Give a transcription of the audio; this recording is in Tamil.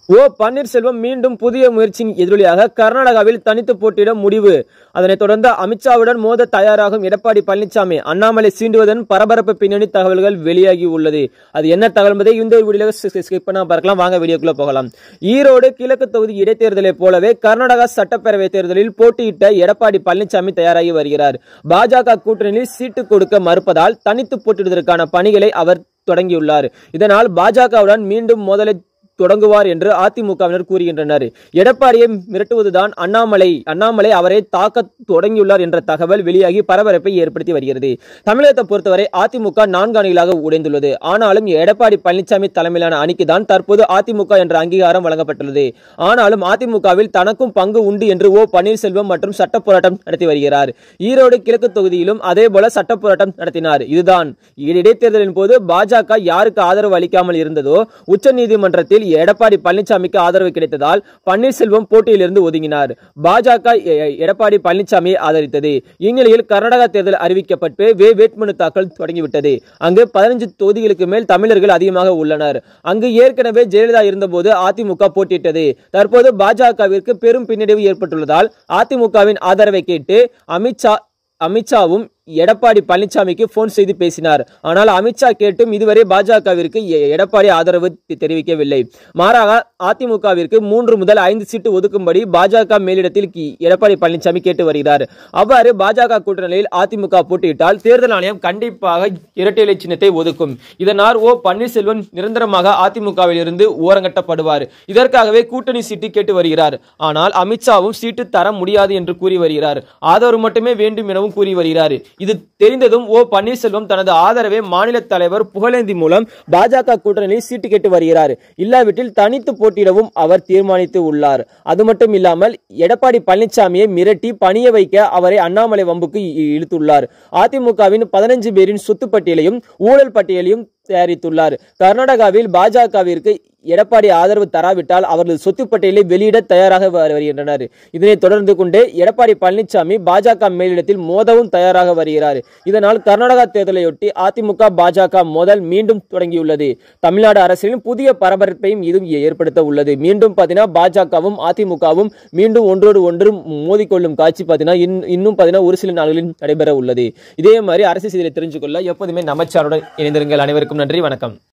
ஓ பன்னீர்செல்வம் மீண்டும் புதிய முயற்சியின் எதிரொலியாக கர்நாடகாவில் தனித்து போட்டியிட முடிவு அதனைத் தொடர்ந்து அமித்ஷாவுடன் மோத தயாராகும் எடப்பாடி பழனிசாமி அண்ணாமலை சீண்டுவதன் பரபரப்பு பின்னணி தகவல்கள் வெளியாகி உள்ளது அது என்ன தகவல் என்பதை இந்த வீடியோ ஸ்கிப் பண்ணா பார்க்கலாம் வாங்க வீடியோக்குள்ள போகலாம் ஈரோடு கிழக்கு தொகுதி இடைத்தேர்தலை போலவே கர்நாடகா சட்டப்பேரவை தேர்தலில் போட்டியிட்ட எடப்பாடி பழனிசாமி தயாராகி வருகிறார் பாஜக கூட்டணியில் சீட்டு கொடுக்க மறுப்பதால் தனித்து போட்டியிடுவதற்கான பணிகளை அவர் தொடங்கியுள்ளார் இதனால் பாஜகவுடன் மீண்டும் மோதலை தொடங்குவார் என்று அதிமுகவினர் கூறுகின்றனர் எடப்பாடியை மிரட்டுவதுதான் அண்ணாமலை அண்ணாமலை அவரை தாக்க தொடங்கியுள்ளார் என்ற தகவல் வெளியாகி பரபரப்பை ஏற்படுத்தி வருகிறது தமிழகத்தை பொறுத்தவரை அதிமுக நான்கு அணிகளாக உடைந்துள்ளது ஆனாலும் எடப்பாடி பழனிசாமி தலைமையிலான அணிக்கு தான் தற்போது அதிமுக என்ற அங்கீகாரம் வழங்கப்பட்டுள்ளது ஆனாலும் அதிமுகவில் தனக்கும் பங்கு உண்டு என்று ஓ பன்னீர்செல்வம் மற்றும் சட்ட போராட்டம் நடத்தி வருகிறார் ஈரோடு கிழக்கு தொகுதியிலும் அதே போல சட்ட போராட்டம் நடத்தினார் இதுதான் இடைத்தேர்தலின் போது பாஜக யாருக்கு ஆதரவு அளிக்காமல் இருந்ததோ உச்சநீதிமன்றத்தில் எடப்பாடி பழனிசாமிக்கு ஆதரவு கிடைத்ததால் பன்னீர்செல்வம் போட்டியிலிருந்து ஒதுங்கினார் பாஜக எ- எடப்பாடி பழனிசாமியை ஆதரித்தது இந்நிலையில் கர்நாடகா தேர்தல் அறிவிக்கப்பட்டு வே வேட்புமனு தாக்கல் தொடங்கிவிட்டது அங்கு பதினஞ்சு தொகுதிகளுக்கு மேல் தமிழர்கள் அதிகமாக உள்ளனர் அங்கு ஏற்கனவே ஜெயலலிதா இருந்தபோது அதிமுக போட்டியிட்டது தற்போது பாஜகவிற்கு பெரும் பின்னடைவு ஏற்பட்டுள்ளதால் அதிமுகவின் ஆதரவை கேட்டு அமித்ஷா அமித்ஷாவும் எடப்பாடி பழனிசாமிக்கு போன் செய்து பேசினார் ஆனால் அமித்ஷா கேட்டும் இதுவரை பாஜகவிற்கு எ- எடப்பாடி ஆதரவு தெ- தெரிவிக்கவில்லை மாறாக அதிமுகவிற்கு மூன்று முதல் ஐந்து சீட்டு ஒதுக்கும்படி பாஜக மேலிடத்தில் கி- எடப்பாடி பழனிசாமி கேட்டு வருகிறார் அவ்வாறு பாஜக கூட்டணியில் அதிமுக போட்டியிட்டால் தேர்தல் ஆணையம் கண்டிப்பாக இரட்டை இலை சின்னத்தை ஒதுக்கும் இதனால் ஓ பன்னீர்செல்வம் நிரந்தரமாக அதிமுகவில் இருந்து ஓரங்கட்டப்படுவார் இதற்காகவே கூட்டணி சீட்டு கேட்டு வருகிறார் ஆனால் அமித்ஷாவும் சீட்டு தர முடியாது என்று கூறி வருகிறார் ஆதரவு மட்டுமே வேண்டும் எனவும் கூறி வருகிறார் இது தெரிந்ததும் ஓ பன்னீர்செல்வம் தனது ஆதரவை மாநில தலைவர் புகழேந்தி மூலம் பாஜக கூட்டணியில் சீட்டு கேட்டு வருகிறார் இல்லாவிட்டில் தனித்து போட்டியிடவும் அவர் தீர்மானித்து உள்ளார் அது மட்டும் இல்லாமல் எடப்பாடி பழனிசாமியை மிரட்டி பணிய வைக்க அவரை அண்ணாமலை வம்புக்கு இ- இழுத்துள்ளார் அதிமுகவின் பதினஞ்சு பேரின் சொத்து பட்டியலையும் ஊழல் பட்டியலையும் தயாரித்துள்ளார் கர்நாடகாவில் பாஜகவிற்கு எடப்பாடி ஆதரவு தராவிட்டால் அவர்களது சொத்து பட்டியலை வெளியிட தயாராக வ- வருகின்றனர் இதனைத் தொடர்ந்து கொண்டு எடப்பாடி பழனிசாமி பாஜக மேலிடத்தில் மோதவும் தயாராக வருகிறார் இதனால் கர்நாடகா தேர்தலையொட்டி அதிமுக பாஜக மோதல் மீண்டும் தொடங்கியுள்ளது தமிழ்நாடு அரசியலின் புதிய பரபரப்பையும் இதுவும் ஏற்படுத்த உள்ளது மீண்டும் பார்த்தீங்கன்னா பாஜகவும் அதிமுகவும் மீண்டும் ஒன்றோடு ஒன்று மோதிக்கொள்ளும் காட்சி பார்த்தீங்கன்னா இன்- இன்னும் பார்த்தீங்கன்னா ஒரு சில நாட்களில் நடைபெற உள்ளது இதே மாதிரி அரசியல் செய்தியை தெரிஞ்சுக்கொள்ள எப்போதுமே நம்ம சேனலுடன் இணைந்திருங்கள் அனைவருக்கும் நன்றி வணக்கம்